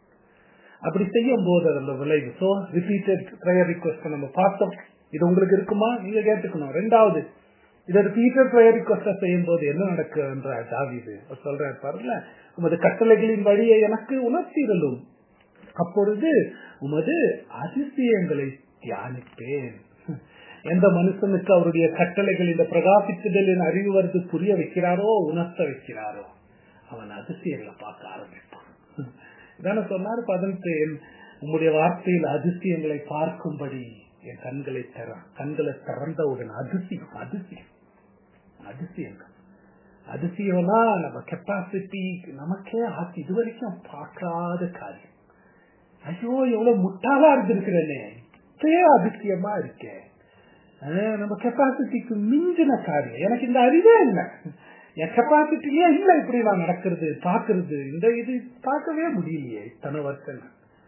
Speaker 1: அப்படி செய்யும் போது அதோட விளைவு சோ ரிப்பீட்டட் ப்ரேயர் ரிக்வஸ்ட் நம்ம பார்த்தோம் இது உங்களுக்கு இருக்குமா நீங்க கேட்டுக்கணும் ரெண்டாவது இதை ரிப்பீட்டட் ப்ரேயர் ரிக்வஸ்ட செய்யும் போது என்ன நடக்குன்ற தாவிது சொல்றாரு பாருங்க உமது கட்டளைகளின் வழியை எனக்கு உணர்த்திரலும் அப்பொழுது உமது அதிசயங்களை தியானிப்பேன் எந்த மனுஷனுக்கு அவருடைய கட்டளைகள் இந்த பிரகாசிப்புதலின் அறிவு வருது புரிய வைக்கிறாரோ உணர்த்த வைக்கிறாரோ அவன் அதிசயங்களை பார்க்க ஆரம்பிப்பான் இதான சொன்னார் பதினெட்டு உங்களுடைய வார்த்தையில் அதிசயங்களை பார்க்கும்படி என் கண்களை தர கண்களை திறந்தவுடன் அதிசயம் அதிசயம் அதிசயங்கள் அதிசயம்னா நம்ம கெப்பாசிட்டி நமக்கே ஆசை இது வரைக்கும் பார்க்காத காரியம் ஐயோ எவ்வளவு முட்டாளா இருந்திருக்கிறேனே இப்பயே அதிசயமா இருக்கேன் நம்ம கெப்பாசிட்டிக்கு மிஞ்சின காரியம் எனக்கு இந்த அறிவே இல்லை என் கெப்பாசிட்டியே இல்லை இப்படி நான் நடக்கிறது பாக்குறது இந்த இது பார்க்கவே முடியலையே இத்தனை வருஷம்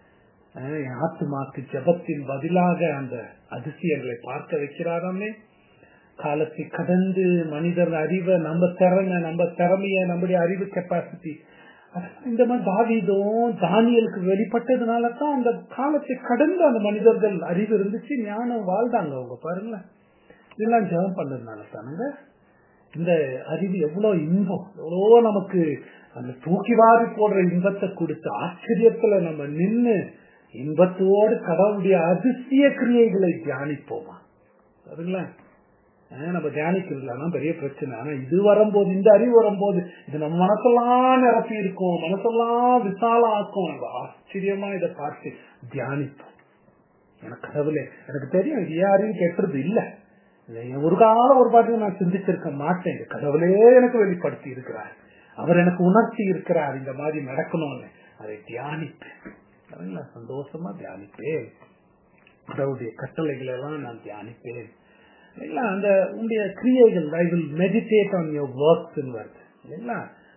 Speaker 1: என் ஆத்துமாக்கு ஜபத்தின் பதிலாக அந்த அதிசயங்களை பார்க்க வைக்கிறாராமே காலத்தை கடந்து மனிதர் அறிவை நம்ம திறமை நம்ம திறமைய நம்முடைய அறிவு கெப்பாசிட்டி இந்த மாதிரி தாவிதும் தானியலுக்கு வெளிப்பட்டதுனால தான் அந்த காலத்தை கடந்து அந்த மனிதர்கள் அறிவு இருந்துச்சு ஞானம் வாழ்ந்தாங்க அவங்க பாருங்களேன் இதெல்லாம் ஜெபம் பண்ணதுனால தானுங்க இந்த அறிவு எவ்வளவு இன்பம் எவ்வளோ நமக்கு அந்த தூக்கி வாரி போடுற இன்பத்தை கொடுத்து ஆச்சரியத்துல நம்ம நின்று இன்பத்தோடு கடவுளுடைய அதிசய கிரியைகளை தியானிப்போமா சரிங்களா நம்ம தியானிக்கிறதுலன்னா பெரிய பிரச்சனை ஆனா இது வரும்போது இந்த அறிவு வரும்போது இது நம்ம மனசெல்லாம் நிரப்பி இருக்கும் மனசெல்லாம் விசாலம் ஆக்கும் நம்ம ஆச்சரியமா இதை பார்த்து தியானிப்போம் எனக்கு கடவுளே எனக்கு தெரியும் இது ஏன் அறிவு கெட்டுறது இல்லை ஒரு காலம் ஒரு பாட்டு நான் சிந்திச்சிருக்க மாட்டேன் கடவுளே எனக்கு வெளிப்படுத்தி இருக்கிறார் அவர் எனக்கு உணர்த்தி இருக்கிறார் இந்த மாதிரி நடக்கணும்னு அதை தியானிப்பேன் சந்தோஷமா தியானிப்பேன் கடவுளுடைய கட்டளைகளை எல்லாம் நான் தியானிப்பேன் இல்லைங்களா அந்த உங்களுடைய கிரியைகள் I will meditate on your works வருது இல்லைங்களா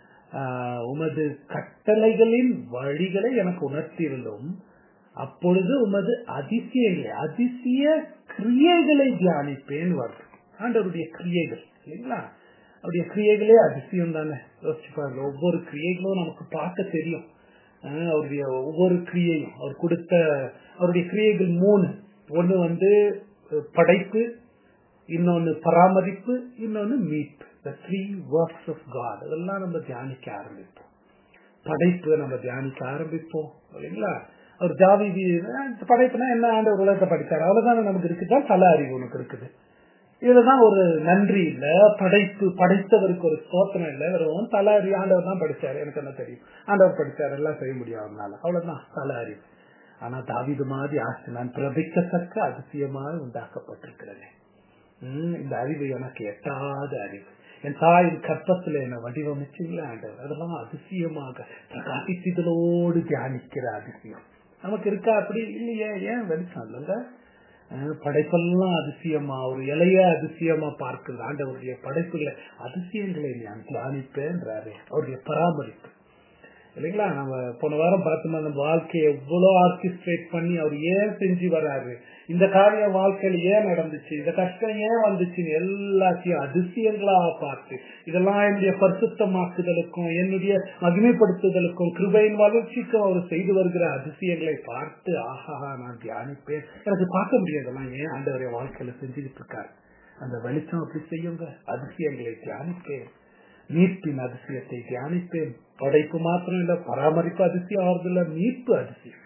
Speaker 1: உமது கட்டளைகளின் வழிகளை எனக்கு உணர்த்தியிருந்தோம் அப்பொழுது உமது அதிசயங்களை அதிசய கிரியைகளை தியானிப்பேன் வருது ஆண்டவருடைய கிரியைகள் இல்லைங்களா அவருடைய கிரியைகளே அதிசயம் தானே யோசிச்சு பாருங்க ஒவ்வொரு கிரியைகளும் நமக்கு பார்க்க தெரியும் அஹ் அவருடைய ஒவ்வொரு கிரியையும் அவர் கொடுத்த அவருடைய கிரியைகள் மூணு ஒண்ணு வந்து அஹ், படைப்பு இன்னொன்னு பராமரிப்பு இன்னொன்னு மீட்பு the three works of God அதெல்லாம் நம்ம தியானிக்க ஆரம்பிப்போம் படைப்பு நம்ம தியானிக்க ஆரம்பிப்போம் இல்லைங்களா அவர் ஜாவி படைப்புனா என்ன ஆண்டவர் உலகத்தை படிச்சார் அவ்வளவுதான் நமக்கு இருக்குதான் தல அறிவு உனக்கு இருக்குது இதுதான் ஒரு நன்றி இல்ல படைப்பு படைத்தவருக்கு ஒரு ஸ்தோத்திரம் இல்ல வெறும் தல அறிவு ஆண்டவர் தான் படிச்சாரு எனக்கு என்ன தெரியும் ஆண்டவர் படிச்சாரு எல்லாம் செய்ய முடியும் அவனால அவ்வளவுதான் தல அறிவு ஆனா தாவிது மாதிரி ஆசை நான் பிரபிக்கத்தக்க அதிசயமாக உண்டாக்கப்பட்டிருக்கிறேன் உம் இந்த அறிவு எனக்கு எட்டாத அறிவு என் தாயின் கற்பத்துல என்ன வடிவமைச்சுங்களா ஆண்டவர் அதெல்லாம் அதிசயமாக பிரகாசித்தலோடு தியானிக்கிற அதிசயம் நமக்கு இருக்கா அப்படி இல்லையே ஏன் வெளிச்சம் இல்லைங்க அஹ் படைப்பெல்லாம் அதிசயமா ஒரு இலைய அதிசயமா பார்க்குது ஆண்டவருடைய படைப்புகளை அதிசயங்களை நான் தியானிப்பேன்றாரு அவருடைய பராமரிப்பு இல்லைங்களா நம்ம போன வாரம் பார்த்தோம்னா நம்ம வாழ்க்கையை எவ்வளவு ஆர்கிஸ்ட்ரேட் பண்ணி அவர் ஏன் செஞ்சு வராரு இந்த காரியம் வாழ்க்கையில ஏன் நடந்துச்சு இந்த கஷ்டம் ஏன் வந்துச்சுன்னு எல்லாத்தையும் அதிசயங்களா பார்த்து இதெல்லாம் என்னுடைய பரிசுத்தமாக்குதலுக்கும் என்னுடைய மகிமைப்படுத்துதலுக்கும் கிருபையின் வளர்ச்சிக்கும் அவர் செய்து வருகிற அதிசயங்களை பார்த்து ஆஹா நான் தியானிப்பேன் எனக்கு பார்க்க முடியாதெல்லாம் ஏன் ஆண்டவருடைய வாழ்க்கையில செஞ்சுக்கிட்டு இருக்காரு அந்த வெளிச்சம் அப்படி செய்யுங்க அதிசயங்களை தியானிப்பேன் மீட்பின் அதிசயத்தை தியானிப்பேன் படைப்பு மாத்திரம் இல்ல பராமரிப்பு அதிசயம் ஆறுதல்ல மீட்பு அதிசயம்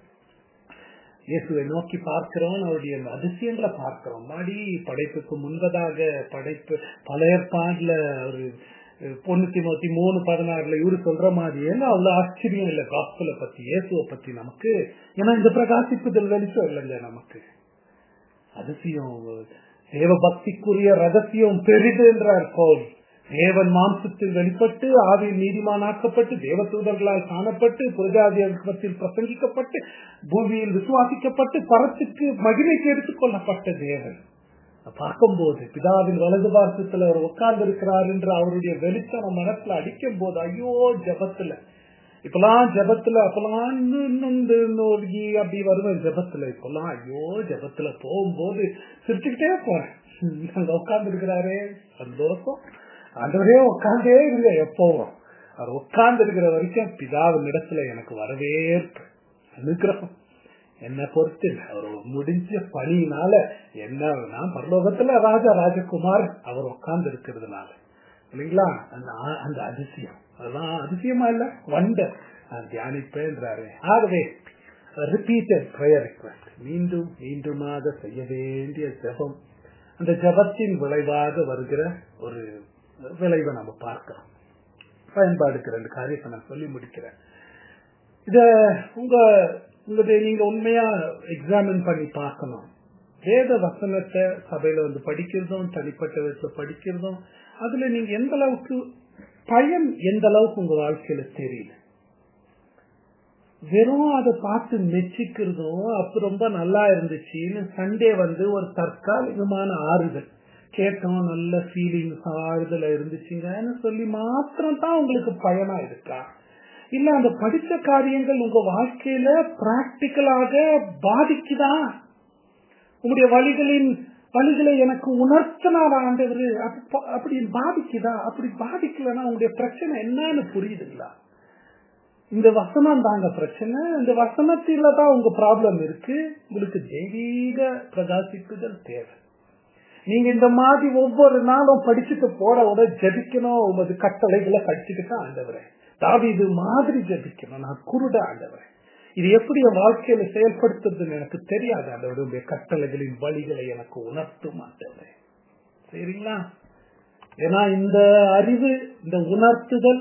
Speaker 1: இயேசுவை நோக்கி பார்க்கிறோம் அவருடைய அந்த அதிசயங்களை பார்க்கிறோம் மாடி படைப்புக்கு முன்பதாக படைப்பு பழையற்பாடுல ஒரு பொண்ணூத்தி நூத்தி மூணு பதினாறுல இவரு சொல்ற மாதிரி ஏன்னா அவ்வளவு ஆச்சரியம் இல்ல காஸ்பலை பத்தி இயேசுவை பத்தி நமக்கு ஏன்னா இந்த பிரகாசிப்புதல் வெளிச்சம் இல்லைங்க நமக்கு அதிசயம் தேவ பக்திக்குரிய ரகசியம் பெரிது என்றார் பவுல் தேவன் மாம்சத்தில் வெளிப்பட்டு ஆவியில் நீதிமானாக்கப்பட்டு தேவதூதர்களால் காணப்பட்டு புரஜாதிபத்தில் பிரசங்கிக்கப்பட்டு பூமியில் விசுவாசிக்கப்பட்டு பரத்துக்கு மகிமைக்கு எடுத்துக் கொள்ளப்பட்ட தேவன் பார்க்கும்போது பிதாவின் வலது பார்க்கத்துல அவர் உட்கார்ந்து இருக்கிறார் என்று அவருடைய வெளிச்சம் நம்ம மனசுல அடிக்கும் போது ஐயோ ஜபத்துல இப்பெல்லாம் ஜபத்துல அப்பெல்லாம் நொண்டி அப்படி வருவேன் ஜபத்துல இப்பெல்லாம் ஐயோ ஜபத்துல போகும்போது சிரிச்சுக்கிட்டே போறேன் அங்க உட்கார்ந்து இருக்கிறாரே சந்தோஷம் ஆண்டவரே உட்கார்ந்தே இருங்க எப்பவும் அவர் உட்கார்ந்து இருக்கிற வரைக்கும் பிதாவின் இடத்துல எனக்கு வரவேற்பு அனுகிரகம் என்ன பொறுத்து அவர் முடிஞ்ச பணியினால என்ன நான் பரலோகத்துல ராஜா ராஜகுமார் அவர் உட்கார்ந்து இருக்கிறதுனால இல்லைங்களா அந்த அந்த அதிசயம் அதெல்லாம் அதிசயமா இல்ல வண்டர் நான் தியானிப்பேன்றாரு ஆகவே ரிப்பீட்டட் ப்ரேயர் ரிக்வெஸ்ட் மீண்டும் மீண்டுமாக செய்ய வேண்டிய ஜபம் அந்த ஜபத்தின் விளைவாக வருகிற ஒரு விளைவை நம்ம பார்க்கிறோம் பயன்பாடுக்கு ரெண்டு காரியத்தை நான் சொல்லி முடிக்கிறேன் இத உங்க உங்களுடைய நீங்க உண்மையா எக்ஸாமின் பண்ணி பார்க்கணும் வேத வசனத்தை சபையில வந்து படிக்கிறதும் தனிப்பட்ட விதத்துல படிக்கிறதும் அதுல நீங்க எந்த அளவுக்கு பயன் எந்த அளவுக்கு உங்க வாழ்க்கையில தெரியுது வெறும் அதை பார்த்து மெச்சிக்கிறதும் அப்ப ரொம்ப நல்லா இருந்துச்சுன்னு சண்டே வந்து ஒரு தற்காலிகமான ஆறுதல் கேட்டோம் நல்ல ஃபீலிங்ஸ் ஆறுதல் இருந்துச்சுங்கன்னு சொல்லி மாத்திரம் தான் உங்களுக்கு பயனா இருக்கா இல்ல அந்த படிச்ச காரியங்கள் உங்க வாழ்க்கையில பிராக்டிக்கலாக பாதிக்குதா உங்களுடைய வழிகளின் வழிகளை எனக்கு உணர்த்தினார் ஆண்டவர் அப்படி பாதிக்குதா அப்படி பாதிக்கலன்னா உங்களுடைய பிரச்சனை என்னன்னு புரியுதுங்களா இந்த வசனம் தாங்க பிரச்சனை இந்த வசனத்தில தான் உங்க ப்ராப்ளம் இருக்கு உங்களுக்கு தெய்வீக பிரகாசிப்புதல் தேவை நீங்க இந்த மாதிரி ஒவ்வொரு நாளும் படிச்சுட்டு போற உட ஜபிக்கணும் உமது கட்டளைகளை படிச்சுக்கிட்டு ஆண்டவரே தாவி இது மாதிரி ஜபிக்கணும் நான் குருட ஆண்டவரே இது எப்படி என் வாழ்க்கையில செயல்படுத்துறதுன்னு எனக்கு தெரியாது ஆண்டவருடைய கட்டளைகளின் வழிகளை எனக்கு உணர்த்தும் ஆண்டவரே சரிங்களா ஏன்னா இந்த அறிவு இந்த உணர்த்துதல்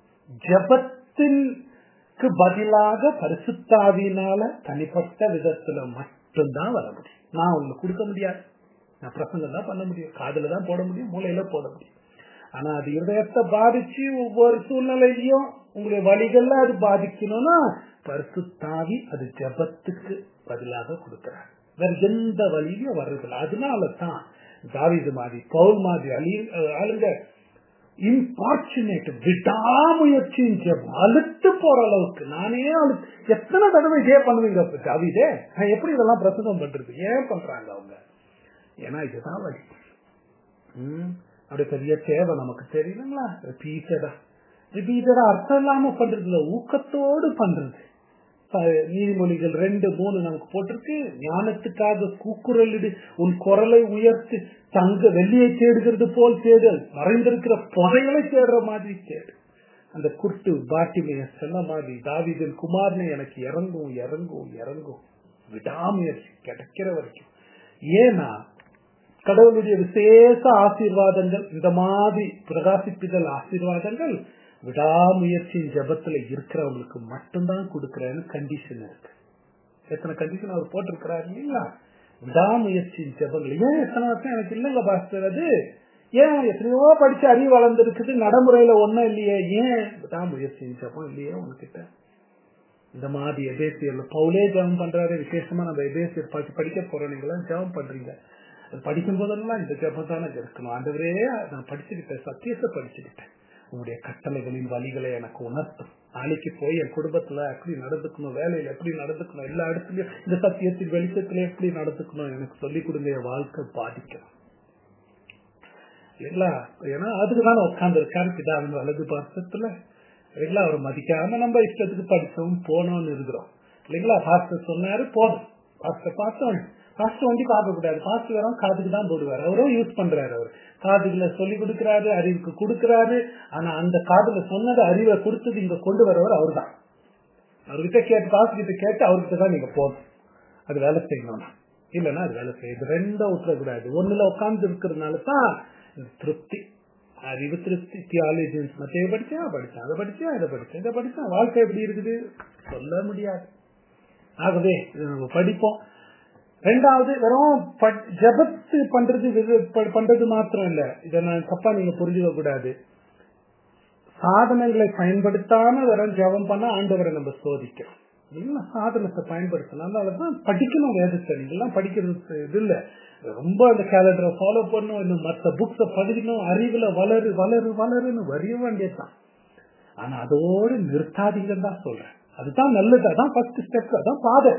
Speaker 1: ஜபத்திற்கு பதிலாக பரிசுத்தாவினால தனிப்பட்ட விதத்துல மட்டும்தான் வர முடியும் நான் உங்களுக்கு கொடுக்க முடியாது நான் பிரசங்கம் தான் பண்ண முடியும் காதுல தான் போட முடியும் மூளையில போட முடியும் ஆனா அது இருதயத்தை பாதிச்சு ஒவ்வொரு சூழ்நிலையிலையும் உங்களுடைய வழிகள்ல அது பாதிக்கணும்னா பரிசுத்தாவி அது ஜபத்துக்கு பதிலாக கொடுக்கிறார் வேற எந்த வழியிலும் வர்றதில்லை அதனால தான் தாவிது மாதிரி பவுல் மாதிரி அழி ஆளுங்க இம்பார்ச்சுனேட் விடாமுயற்சியின் ஜெபம் அழுத்து போற அளவுக்கு நானே அழு எத்தனை தடவை இதே பண்ணுவீங்க தாவிதே நான் எப்படி இதெல்லாம் பிரசங்கம் பண்றது ஏன் பண்றாங்க அவங்க ஏன்னா இதுதான் வழி உம் அப்படி பெரிய தேவை நமக்கு தெரியுதுங்களா ரிப்பீட்டடா இது இதோட அர்த்தம் இல்லாம பண்றது இல்ல ஊக்கத்தோடு பண்றது ப- நீதிமொழிகள் ரெண்டு மூணு நமக்கு போட்டிருக்கு ஞானத்துக்காக கூக்குரலிடு உன் குரலை உயர்த்து தங்க வெள்ளியை தேடுகிறது போல் தேடு மறைந்திருக்கிற புதைகளை தேடுற மாதிரி தேடு அந்த குர்ட்டு பாட்டிமைய சொன்ன மாதிரி தாவிதன் குமார்னு எனக்கு இறங்கும் இறங்கும் இறங்கும் விடாமுயற்சி கிடைக்கிற வரைக்கும் ஏன்னா கடவுளுடைய விசேஷ ஆசீர்வாதங்கள் இந்த மாதிரி பிரகாசிப்புதல் ஆசீர்வாதங்கள் விடாமுயற்சியின் ஜபத்துல இருக்கிறவங்களுக்கு மட்டும்தான் கொடுக்கிறேன்னு கண்டிஷன் இருக்கு எத்தனை கண்டிஷன் அவர் போட்டிருக்கிறாரு இல்லைங்களா விடாமுயற்சியின் ஜபங்கள் ஏன் எத்தனை வருஷம் எனக்கு இல்லைங்க பாஸ்டர் அது ஏன் எத்தனையோ படிச்சு அறிவு வளர்ந்துருக்குது நடைமுறையில ஒண்ணும் இல்லையே ஏன் விடாமுயற்சியின் ஜபம் இல்லையே உங்ககிட்ட இந்த மாதிரி எபேசியர்ல பவுலே ஜெபம் பண்றாரு விசேஷமா நம்ம எபேசியர் படிச்சு படிக்க போறோம் நீங்க எல்லாம் ஜெபம் பண்றீங்க அது படிக்கும் போதெல்லாம் இந்த ஜெபம் தானே இருக்கணும் ஆண்டவரே நான் படிச்சுக்கிட்டேன் சத்தியத்தை படிச்சுக்கிட்டேன் உங்களுடைய கட்டளைகளின் வழிகளை எனக்கு உணர்த்தும் நாளைக்கு போய் என் குடும்பத்துல எப்படி நடந்துக்கணும் வேலையில எப்படி நடந்துக்கணும் எல்லா இடத்துலயும் இந்த சத்தியத்தின் வெளிச்சத்துல எப்படி நடந்துக்கணும் எனக்கு சொல்லிக் கொடுங்க என் வாழ்க்கை பாதிக்கணும் இல்லைங்களா ஏன்னா அதுக்கு தானே உட்கார்ந்து இருக்காரு பிதாவின் வலது பாசத்துல இல்லைங்களா அவர் மதிக்காம நம்ம இஷ்டத்துக்கு படிச்சோம் போனோம்னு இருக்கிறோம் இல்லைங்களா பாஸ்டர் சொன்னாரு போதும் பாஸ்டர் பார்த்தோம் பாஸ்டர் வண்டி பார்க்க கூடாது பாஸ்டர் வரும் காதுக்கு தான் போடுவார் அவரும் யூஸ் பண்றாரு அவர் காதுகளை சொல்லி கொடுக்கிறாரு அறிவுக்கு கொடுக்கிறாரு ஆனா அந்த காதுல சொன்னது அறிவை கொடுத்தது இங்க கொண்டு வரவர் அவர் தான் அவர்கிட்ட கேட்டு பாஸ்டர் கிட்ட கேட்டு அவர்கிட்ட தான் நீங்க போதும் அது வேலை செய்யணும் இல்லைன்னா அது வேலை செய்யுது ரெண்டும் விட்டுறக்கூடாது ஒண்ணுல உட்கார்ந்து இருக்கிறதுனால தான் திருப்தி அறிவு திருப்தி தியாலஜின்ஸ் மத்திய படிச்சா படிச்சேன் அதை படிச்சேன் இதை படிச்சேன் இதை படிச்சேன் வாழ்க்கை எப்படி இருக்குது சொல்ல முடியாது ஆகவே இதை நம்ம படிப்போம் ரெண்டாவது வெறும் ப- ஜெபத்து பண்றது வெறு- ப- பண்றது மாத்திரம் இல்ல இதை நான் தப்பா நீங்க புரிஞ்சுக்க கூடாது சாதனங்களை பயன்படுத்தாம வெறும் ஜெபம் பண்ணா ஆண்டவரை நம்ம சோதிக்கிறோம் இல்லைங்களா சாதனத்தை பயன்படுத்தணும் அதனாலதான் படிக்கணும் வேதத்தை நீங்கெல்லாம் படிக்கிறது இது இல்ல ரொம்ப அந்த கேலண்டரை ஃபாலோ பண்ணணும் இன்னும் மற்ற புக்ஸ படிக்கணும் அறிவுல வளரு வளரு வளருன்னு வரிய வேண்டியதுதான் ஆனா அதோடு நிறுத்தாதீங்கன்னு தான் சொல்றேன் அதுதான் நல்லது அதான் ஃபர்ஸ்ட் ஸ்டெப் அதான் பாதை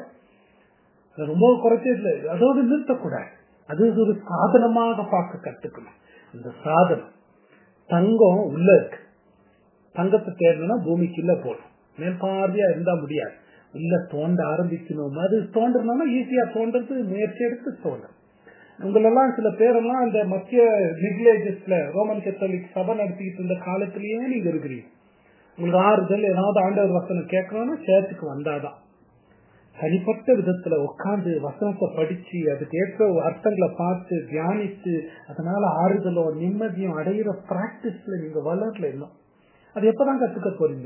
Speaker 1: அது ரொம்ப குறைச்சே இல்லை அதோடு நிறுத்தக்கூடாது அது ஒரு சாதனமாக பார்க்க கத்துக்கணும் இந்த சாதனம் தங்கம் உள்ள இருக்கு தங்கத்தை தேடணும்னா பூமிக்கு இல்ல போகணும் மேல் பார்வையா இருந்தா முடியாது உள்ள தோண்ட ஆரம்பிக்கணும் அது தோன்றணும்னா ஈஸியா தோன்றது முயற்சி எடுத்து தோன்றும் உங்களெல்லாம் சில பேரெல்லாம் அந்த மத்திய மிட்லேஜஸ்ல ரோமன் கத்தோலிக் சபை நடத்திக்கிட்டு இருந்த காலத்திலேயே நீங்க இருக்கிறீங்க உங்களுக்கு ஆறுதல் ஏதாவது ஆண்டவர் வசனம் கேட்கணும்னா சேர்த்துக்கு வந்தாதான் தனிப்பட்ட விதத்துல உட்கார்ந்து வசனத்தை படிச்சு அதுக்கு ஏற்ற அர்த்தங்களை பார்த்து தியானித்து அதனால ஆறுதலோ நிம்மதியும் அடையிற பிராக்டிஸ்ல நீங்க வளரல இன்னும் அது எப்பதான் கத்துக்க போறீங்க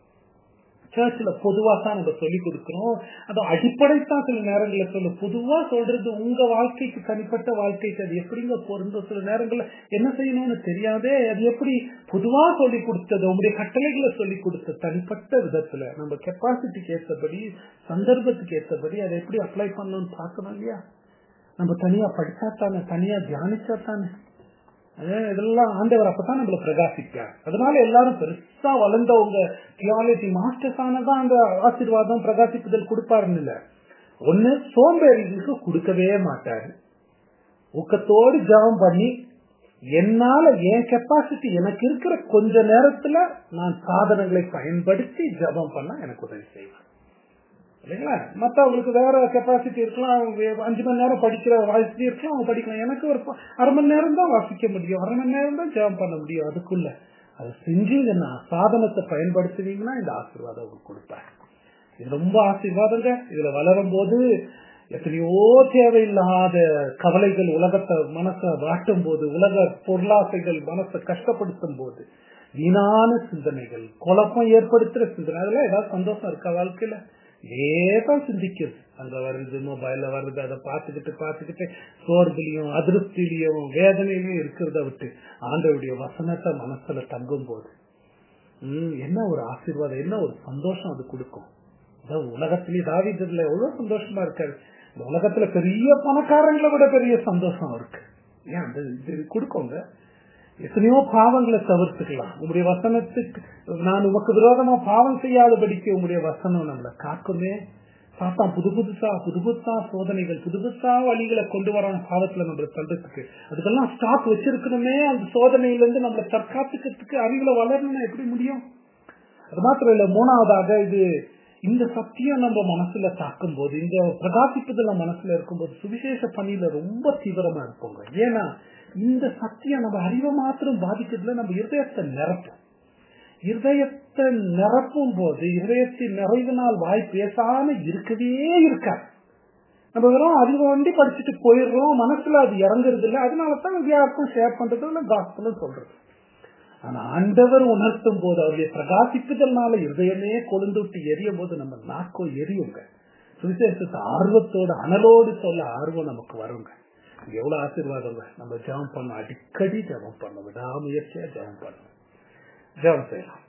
Speaker 1: சர்ச்சில் பொதுவா தான் நம்ம சொல்லி கொடுக்கிறோம் அது அடிப்படைத்தான் சில நேரங்களில் சொல்லு பொதுவா சொல்றது உங்க வாழ்க்கைக்கு தனிப்பட்ட வாழ்க்கைக்கு அது எப்படிங்க பொருந்தும் சில நேரங்கள்ல என்ன செய்யணும்னு தெரியாதே அது எப்படி பொதுவா சொல்லி கொடுத்தது உங்களுடைய கட்டளைகளை சொல்லி கொடுத்த தனிப்பட்ட விதத்துல நம்ம கெப்பாசிட்டிக்கு ஏற்றபடி சந்தர்ப்பத்துக்கு ஏற்றபடி அதை எப்படி அப்ளை பண்ணணும்னு பார்க்கணும் இல்லையா நம்ம தனியா படிச்சா தானே தனியா தியானிச்சா தானே அஹ் இதெல்லாம் ஆண்டவர் அப்பதான் நம்மள பிரகாசிப்பார் அதனால எல்லாரும் பெருசா வளர்ந்தவங்க தியாலஜி மாஸ்டர்ஸ் ஆனதான் அந்த ஆசீர்வாதம் பிரகாசிப்புதல் கொடுப்பாருன்னு இல்ல ஒண்ணு சோம்பேறிகளுக்கு கொடுக்கவே மாட்டாரு ஊக்கத்தோடு ஜெபம் பண்ணி என்னால என் கெப்பாசிட்டி எனக்கு இருக்கிற கொஞ்ச நேரத்துல நான் சாதனங்களை பயன்படுத்தி ஜெபம் பண்ண எனக்கு உதவி செய்வேன் இல்லைங்களா மற்றவங்களுக்கு வேற கெப்பாசிட்டி இருக்கலாம் அவங்க வே- அஞ்சு மணி நேரம் படிக்கிற வாசிச்சு இருக்கலாம் அவங்க படிக்கலாம் எனக்கு ஒரு ப- அரை மணி நேரம் தான் வாசிக்க முடியும் அரை மணி நேரம் தான் ஜெபம் பண்ண முடியும் அதுக்குள்ள அது செஞ்சீங்கன்னா சாதனத்தை பயன்படுத்துவீங்கன்னா இந்த ஆசீர்வாதம் உங்களுக்கு கொடுப்பாரு இது ரொம்ப ஆசீர்வாதங்க இதுல வளரும் போது எத்தனையோ தேவையில்லாத கவலைகள் உலகத்தை மனசை வாட்டும் போது உலக பொருளாசைகள் மனசை கஷ்டப்படுத்தும் போது வீணான சிந்தனைகள் குழப்பம் ஏற்படுத்துற சிந்தனை அதெல்லாம் ஏதாவது சந்தோஷம் இருக்கா வாழ்க்கையில ஏதான் சிந்திக்குது அங்க வருது மொபைல்ல வருது அதை பார்த்துக்கிட்டு பார்த்துக்கிட்டு சோர்விலையும் அதிருப்தியிலையும் வேதனையிலையும் இருக்கிறத விட்டு ஆண்டவருடைய வசனத்தை மனசுல தங்கும் போது உம் என்ன ஒரு ஆசீர்வாதம் என்ன ஒரு சந்தோஷம் அது கொடுக்கும் அதான் உலகத்திலேயே தாவிதத்துல எவ்வளவு சந்தோஷமா இருக்காரு இந்த உலகத்துல பெரிய பணக்காரங்களை விட பெரிய சந்தோஷம் இருக்கு ஏன் அந்த இது கொடுக்கோங்க எத்தனையோ பாவங்களை தவிர்த்துக்கலாம் உங்களுடைய வசனத்துக்கு நான் உமக்கு விரோதமா பாவம் செய்யாதபடிக்கு உங்களுடைய வசனம் நம்மளை காக்குமே சாத்தான் புது புதுசா புது புதுசா சோதனைகள் புது புதுசா வழிகளை கொண்டு வரான் பாவத்துல நம்மள தள்ளுறதுக்கு அதுக்கெல்லாம் ஸ்டாக் வச்சிருக்கணுமே அந்த சோதனையில இருந்து நம்மளை தற்காத்துக்கிறதுக்கு அறிவுல வளரணும்னா எப்படி முடியும் அது மாத்திரம் இல்ல மூணாவதாக இது இந்த சத்தியம் நம்ம மனசுல தாக்கும் போது இந்த பிரகாசிப்புதல் நம்ம மனசுல இருக்கும்போது சுவிசேஷ பணியில ரொம்ப தீவிரமா இருப்போங்க ஏன்னா இந்த சத்தியம் நம்ம அறிவை மாத்திரம் பாதிக்கிறதுல நம்ம இருதயத்தை நிரப்பும் இருதயத்தை நிரப்பும் போது இருதயத்தின் நிறைவினால் வாய் பேசாம இருக்கவே இருக்காது நம்ம வெறும் அறிவை வண்டி படிச்சுட்டு போயிடுறோம் மனசுல அது இறங்குறது இல்லை அதனாலதான் வியாசம் ஷேர் பண்றது இல்லை காஸ்பலும் சொல்றது ஆனா ஆண்டவர் உணர்த்தும் போது அவருடைய பிரகாசிப்புதல்னால இருதயமே கொழுந்துட்டு எரியும் போது நம்ம நாக்கோ எரியுங்க சுவிசேஷத்தை ஆர்வத்தோட அனலோடு சொல்ல ஆர்வம் நமக்கு வருங்க எவ்வளவு ஆசீர்வாதங்க நம்ம ஜெபம் பண்ண அடிக்கடி ஜெபம் பண்ண விடாமுயற்சியா ஜெபம் பண்ணணும் ஜெபம் செய்யலாம்